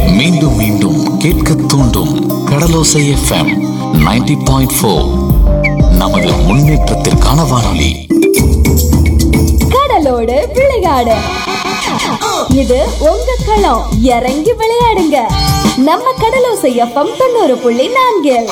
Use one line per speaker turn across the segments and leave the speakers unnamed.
மீண்டும் மீண்டும் கேட்க தூண்டும் கடலோசை எஃப்எம் 90.4 பாயிண்ட் ஃபோர் நமது முன்னேற்றத்திற்கான வானொலி
கடலோடு விளையாடு இது உங்க களம் இறங்கி விளையாடுங்க நம்ம கடலோசை எஃப்எம் தொண்ணூறு புள்ளி நான்கில்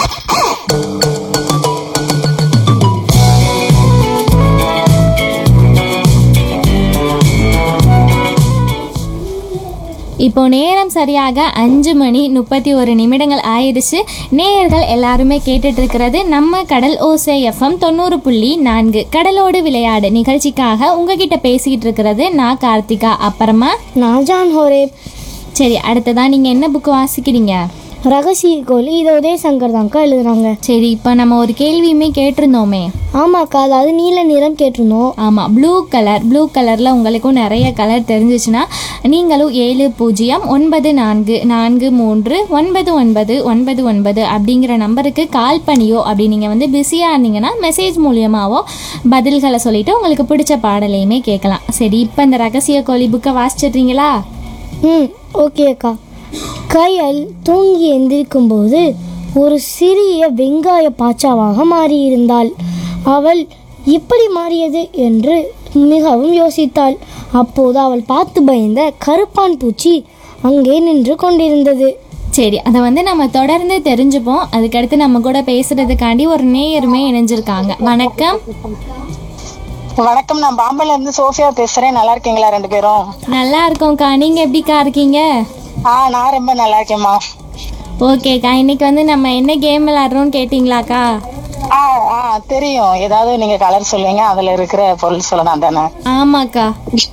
இப்போ நேரம் சரியாக அஞ்சு மணி முப்பத்தி ஒரு நிமிடங்கள் ஆயிடுச்சு நேயர்கள் எல்லாருமே கேட்டுட்டு இருக்கிறது நம்ம கடல் ஓசை எஃப்எம் தொண்ணூறு புள்ளி நான்கு கடலோடு விளையாடு நிகழ்ச்சிக்காக உங்ககிட்ட பேசிக்கிட்டு இருக்கிறது நான் கார்த்திகா அப்புறமா
நான் ஜான் ஹோரேப்
சரி அடுத்ததா நீங்க என்ன புக்கு வாசிக்கிறீங்க
ரகசிய கோல் இது உதயசங்கர் தான்க்கா எழுதுறாங்க
சரி இப்போ நம்ம ஒரு கேள்வியுமே கேட்டிருந்தோமே
ஆமாக்கா அதாவது நீல நிறம் கேட்டிருந்தோம்
ஆமாம் ப்ளூ கலர் ப்ளூ கலரில் உங்களுக்கும் நிறைய கலர் தெரிஞ்சிச்சுன்னா நீங்களும் ஏழு பூஜ்ஜியம் ஒன்பது நான்கு நான்கு மூன்று ஒன்பது ஒன்பது ஒன்பது ஒன்பது அப்படிங்கிற நம்பருக்கு கால் பண்ணியோ அப்படி நீங்கள் வந்து பிஸியாக இருந்தீங்கன்னா மெசேஜ் மூலியமாவோ பதில்களை சொல்லிட்டு உங்களுக்கு பிடிச்ச பாடலையுமே கேட்கலாம் சரி இப்போ இந்த ரகசிய கோழி புக்கை வாசிச்சிட்றீங்களா
ம் ஓகே அக்கா கையல் தூங்கி எந்திரிக்கும் போது ஒரு சிறிய வெங்காய பாச்சாவாக மாறியிருந்தாள் அவள் இப்படி மாறியது என்று மிகவும் யோசித்தாள் அப்போது அவள் பார்த்து பயந்த கருப்பான் பூச்சி அங்கே நின்று கொண்டிருந்தது
சரி அதை வந்து நம்ம தொடர்ந்து தெரிஞ்சுப்போம் அதுக்கடுத்து நம்ம கூட பேசுறதுக்காண்டி ஒரு நேயருமே இணைஞ்சிருக்காங்க வணக்கம்
வணக்கம் நான் பாம்பேல இருந்து சோஃபியா பேசுறேன் நல்லா இருக்கீங்களா ரெண்டு பேரும்
நல்லா இருக்கோம்க்கா நீங்கள் எப்படிக்கா இருக்கீங்க
ஆ நான் ரொம்ப நல்லா இருக்கேம்மா
ஓகேக்கா இன்னைக்கு வந்து நம்ம என்ன கேம் விளாட்றோம்னு கேட்டிங்களாக்கா
ஆ ஆ தெரியும் ஏதாவது நீங்க கலர் சொல்லுவீங்க அதுல இருக்கிற பொருள் சொல்லலாம் தானே
ஆமாக்கா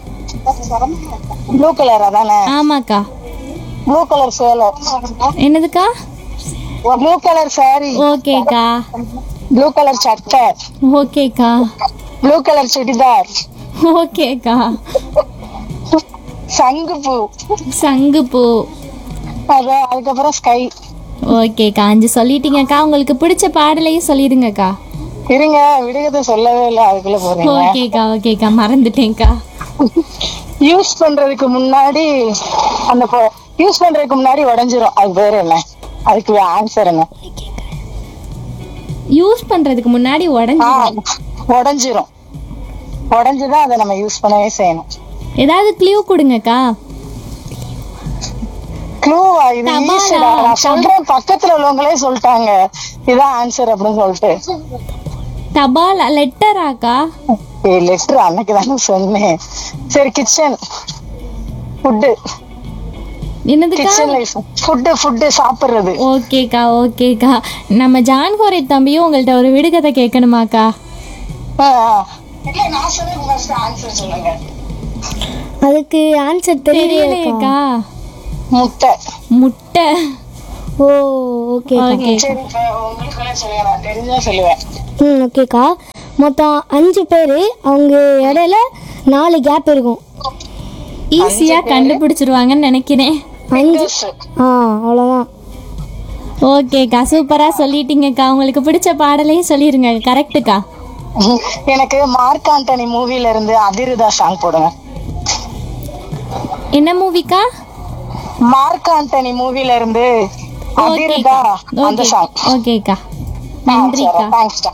ப்ளூ கலர் அதானே
ஆமாக்கா
ப்ளூ கலர் சேலை
என்னதுக்கா
ப்ளூ கலர் சாரி
ஓகேக்கா
ப்ளூ கலர் சட்டை
ஓகேக்கா
ப்ளூ கலர் சுடிதார்
ஓகேக்கா
சங்குப்பூ
சங்குப்பூ
அதான் அதுக்கப்புறம் ஸ்கை
ஓகேக்கா அஞ்சு சொல்லிட்டீங்கக்கா உங்களுக்கு பிடிச்ச பாடலையும் சொல்லிடுங்கக்கா
இருங்க விடுகதை சொல்லவே இல்லை அதுக்குள்ள போறீங்க
ஓகேக்கா ஓகேக்கா மறந்துட்டேன்க்கா
யூஸ் பண்றதுக்கு முன்னாடி அந்த யூஸ் பண்றதுக்கு முன்னாடி உடைஞ்சிரும் அது பேர் என்ன அதுக்கு ஆன்சர் என்ன
யூஸ் பண்றதுக்கு முன்னாடி
ஆ,
உடஞ்சி
உடைஞ்சிரும் உடைஞ்சுதான் அதை நம்ம யூஸ் பண்ணவே செய்யணும்
ஏதாவது க்ளூ கொடுங்கக்கா
க்ளூவா இது
தபாலா.
ஈஸிடா நான் சொல்றேன் பக்கத்துல உள்ளவங்களே சொல்லிட்டாங்க இதான் ஆன்சர் அப்படின்னு சொல்லிட்டு
தபால் லெட்டராக்கா
லெட்டர் அன்னைக்கு தானே சொன்னேன் சரி கிச்சன் ஃபுட்டு
என்னதுக்கா
கிச்சன் லைஃப் ஃபுட்டு ஃபுட்டு சாப்பிடுறது
ஓகேக்கா ஓகேக்கா நம்ம ஜான் கோரை தம்பியும் உங்கள்ட்ட ஒரு விடுகதை கேட்கணுமாக்கா
ஆ, ஆ. இல்ல, நான் சொன்னதுக்கு first answer சொல்லுங்க
அதுக்கு ஆன்சர் தெரியலையேக்கா
தெரியலையேக்கா
முட்டை
முட்டை
ஓ ஓகே
ஓகே
சரி இப்ப உங்களுக்கு சொல்லுங்க நான் தெரிஞ்சா சொல்லுவேன்
ம் ஓகேக்கா மொத்தம் அஞ்சு பேர் அவங்க இடையில நாலு கேப் இருக்கும்
ஈஸியா கண்டுபிடிச்சிருவாங்கன்னு நினைக்கிறேன்
அஞ்சு ஆ அவ்வளோதான்
ஓகேக்கா சூப்பரா சொல்லிட்டீங்கக்கா உங்களுக்கு பிடிச்ச பாடலையும் சொல்லிருங்க கரெக்டுக்கா
எனக்கு மார்க் ஆண்டனி மூவில இருந்து அதிருதா சாங் போடுங்க
என்ன மூவிக்கா
மார்க் ஆண்டனி மூவில இருந்து அதிருதா
ஓகேக்கா
அந்த
ஓகே
சாங்
ஓகேக்கா நன்றிக்கா
தேங்க்ஸ்டா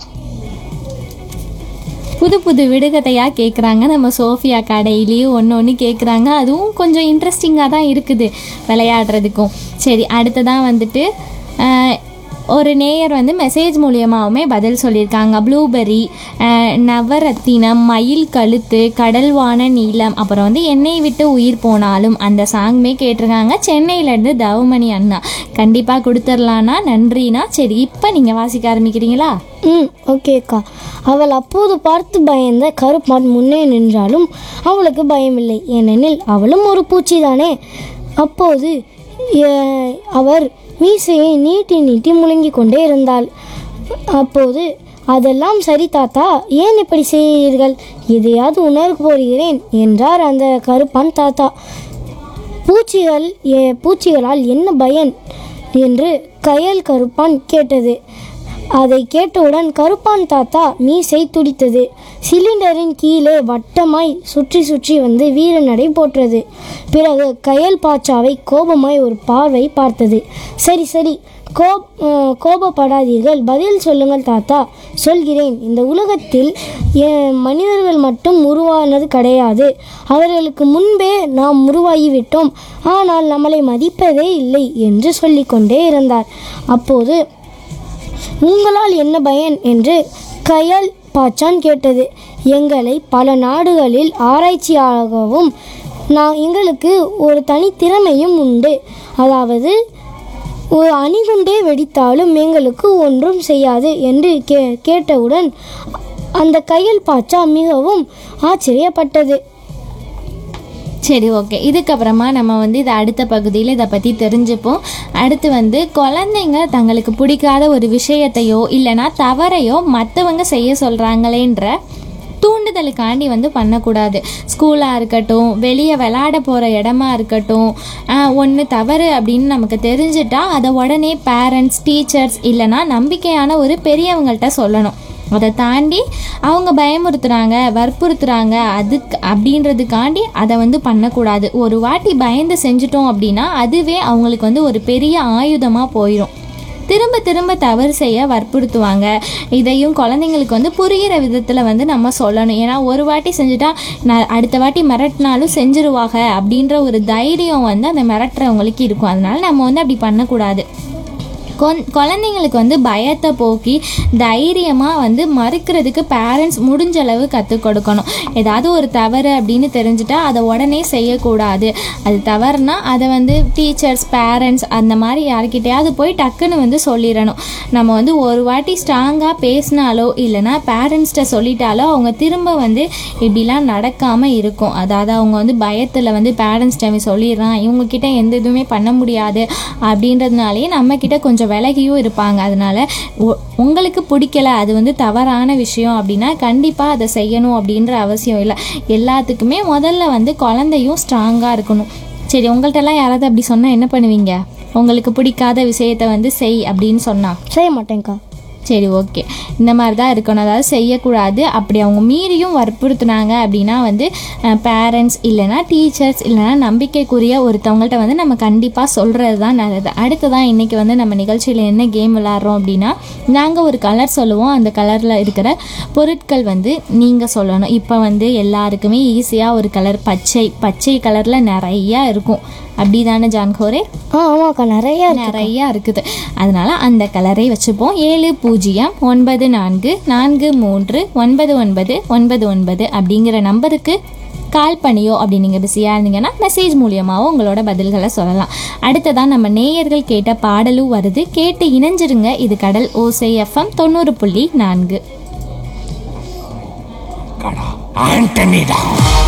புது புது விடுகதையா கேட்குறாங்க நம்ம சோஃபியா கடையிலையும் ஒன்று ஒன்று கேட்குறாங்க அதுவும் கொஞ்சம் இன்ட்ரெஸ்டிங்காக தான் இருக்குது விளையாடுறதுக்கும் சரி அடுத்ததான் வந்துட்டு ஆஹ், ஒரு நேயர் வந்து மெசேஜ் மூலியமாகவுமே பதில் சொல்லியிருக்காங்க ப்ளூபெர்ரி நவரத்தினம் மயில் கழுத்து கடல்வான நீலம் அப்புறம் வந்து எண்ணெய் விட்டு உயிர் போனாலும் அந்த சாங்குமே கேட்டிருக்காங்க சென்னையிலேருந்து தவமணி அண்ணா கண்டிப்பாக கொடுத்துர்லான்னா நன்றினா சரி இப்போ நீங்கள் வாசிக்க ஆரம்பிக்கிறீங்களா
ம் ஓகேக்கா அவள் அப்போது பார்த்து பயந்த கருப்பான் முன்னே நின்றாலும் அவளுக்கு பயமில்லை ஏனெனில் அவளும் ஒரு பூச்சி தானே அப்போது எ- அவர் மீசையை நீட்டி நீட்டி முழுங்கிக் கொண்டே இருந்தாள் அப்போது அதெல்லாம் சரி தாத்தா ஏன் இப்படி செய்கிறீர்கள் எதையாவது உணர போகிறேன் என்றார் அந்த கருப்பான் தாத்தா பூச்சிகள் எ- பூச்சிகளால் என்ன பயன் என்று கயல் கருப்பான் கேட்டது அதை கேட்டவுடன் கருப்பான் தாத்தா மீசை துடித்தது சிலிண்டரின் கீழே வட்டமாய் சுற்றி சுற்றி வந்து வீரநடை போற்றது பிறகு கயல் பாச்சாவை கோபமாய் ஒரு பார்வை பார்த்தது சரி சரி கோப் அஹ், கோபப்படாதீர்கள் பதில் சொல்லுங்கள் தாத்தா சொல்கிறேன் இந்த உலகத்தில் எ- மனிதர்கள் மட்டும் உருவானது கிடையாது அவர்களுக்கு முன்பே நாம் உருவாகிவிட்டோம் ஆனால் நம்மளை மதிப்பதே இல்லை என்று சொல்லிக்கொண்டே இருந்தார் அப்போது உங்களால் என்ன பயன் என்று கயல் பாச்சான் கேட்டது எங்களை பல நாடுகளில் ஆராய்ச்சியாகவும் நான் எங்களுக்கு ஒரு தனித்திறமையும் உண்டு அதாவது ஒரு அணிகுண்டே வெடித்தாலும் எங்களுக்கு ஒன்றும் செய்யாது என்று கே கேட்டவுடன் அந்த கையல் பாச்சா மிகவும் ஆச்சரியப்பட்டது
சரி ஓகே இதுக்கப்புறமா நம்ம வந்து இதை அடுத்த பகுதியில் இதை பற்றி தெரிஞ்சுப்போம் அடுத்து வந்து குழந்தைங்க தங்களுக்கு பிடிக்காத ஒரு விஷயத்தையோ இல்லைன்னா தவறையோ மற்றவங்க செய்ய சொல்கிறாங்களேன்ற தூண்டுதலுக்காண்டி வந்து பண்ணக்கூடாது ஸ்கூலாக இருக்கட்டும் வெளியே விளையாட போகிற இடமா இருக்கட்டும் ஒன்று தவறு அப்படின்னு நமக்கு தெரிஞ்சிட்டா அதை உடனே பேரண்ட்ஸ் டீச்சர்ஸ் இல்லைன்னா நம்பிக்கையான ஒரு பெரியவங்கள்ட்ட சொல்லணும் அதை தாண்டி அவங்க பயமுறுத்துறாங்க வற்புறுத்துறாங்க அதுக்கு அப்படின்றதுக்காண்டி அதை வந்து பண்ணக்கூடாது ஒரு வாட்டி பயந்து செஞ்சுட்டோம் அப்படின்னா அதுவே அவங்களுக்கு வந்து ஒரு பெரிய ஆயுதமாக போயிடும் திரும்ப திரும்ப தவறு செய்ய வற்புறுத்துவாங்க இதையும் குழந்தைங்களுக்கு வந்து புரிகிற விதத்தில் வந்து நம்ம சொல்லணும் ஏன்னா ஒரு வாட்டி செஞ்சுட்டா நான் அடுத்த வாட்டி மிரட்டினாலும் செஞ்சுருவாங்க அப்படின்ற ஒரு தைரியம் வந்து அந்த மிரட்டுறவங்களுக்கு இருக்கும் அதனால நம்ம வந்து அப்படி பண்ணக்கூடாது கொன் குழந்தைங்களுக்கு வந்து பயத்தை போக்கி தைரியமாக வந்து மறுக்கிறதுக்கு பேரண்ட்ஸ் முடிஞ்ச அளவு கற்றுக் கொடுக்கணும் ஏதாவது ஒரு தவறு அப்படின்னு தெரிஞ்சுட்டா அதை உடனே செய்யக்கூடாது அது தவறுனா அதை வந்து டீச்சர்ஸ் பேரண்ட்ஸ் அந்த மாதிரி யார்கிட்டயாவது போய் டக்குன்னு வந்து சொல்லிடணும் நம்ம வந்து ஒரு வாட்டி ஸ்ட்ராங்காக பேசினாலோ இல்லைன்னா பேரண்ட்ஸ்கிட்ட சொல்லிட்டாலோ அவங்க திரும்ப வந்து இப்படிலாம் நடக்காமல் இருக்கும் அதாவது அவங்க வந்து பயத்தில் வந்து பேரண்ட்ஸ்கிட்ட சொல்லிடுறான் இவங்கக்கிட்ட எந்த இதுவுமே பண்ண முடியாது அப்படின்றதுனாலேயே நம்மக்கிட்ட கொஞ்சம் விலகியும் இருப்பாங்க அதனால உ- உங்களுக்கு பிடிக்கல அது வந்து தவறான விஷயம் அப்படின்னா கண்டிப்பாக அதை செய்யணும் அப்படின்ற அவசியம் இல்லை எல்லாத்துக்குமே முதல்ல வந்து குழந்தையும் ஸ்ட்ராங்காக இருக்கணும் சரி உங்கள்கிட்டலாம் யாராவது அப்படி சொன்னால் என்ன பண்ணுவீங்க உங்களுக்கு பிடிக்காத விஷயத்தை வந்து செய் அப்படின்னு சொன்னா
செய்ய மாட்டேங்க்கா
சரி ஓகே இந்த மாதிரி தான் இருக்கணும் அதாவது செய்யக்கூடாது அப்படி அவங்க மீறியும் வற்புறுத்துனாங்க அப்படின்னா வந்து பேரண்ட்ஸ் இல்லைன்னா டீச்சர்ஸ் இல்லைன்னா நம்பிக்கைக்குரிய ஒருத்தவங்கள்ட்ட வந்து நம்ம கண்டிப்பாக சொல்கிறது தான் நல்லது அடுத்ததான் இன்றைக்கி வந்து நம்ம நிகழ்ச்சியில் என்ன கேம் விளாட்றோம் அப்படின்னா நாங்கள் ஒரு கலர் சொல்லுவோம் அந்த கலரில் இருக்கிற பொருட்கள் வந்து நீங்கள் சொல்லணும் இப்போ வந்து எல்லாருக்குமே ஈஸியாக ஒரு கலர் பச்சை பச்சை கலரில் நிறையா இருக்கும் அப்படி தானே ஜான்கோரே
ஆ ஆமாக்கா நிறைய இருக்கு.
நிறையா இருக்குது அதனால அந்த கலரை வச்சுப்போம் ஏழு பூஜ்ஜியம் ஒன்பது நான்கு நான்கு மூன்று ஒன்பது ஒன்பது ஒன்பது ஒன்பது அப்படிங்கிற நம்பருக்கு கால் பண்ணியோ அப்படி நீங்கள் பிஸியாக இருந்தீங்கன்னா மெசேஜ் மூலியமாகவும் உங்களோட பதில்களை சொல்லலாம் அடுத்ததான் நம்ம நேயர்கள் கேட்ட பாடலும் வருது கேட்டு இணைஞ்சிருங்க இது கடல் ஓசை எஃப்எம் தொண்ணூறு புள்ளி நான்கு
கடா ஆண்டனிடா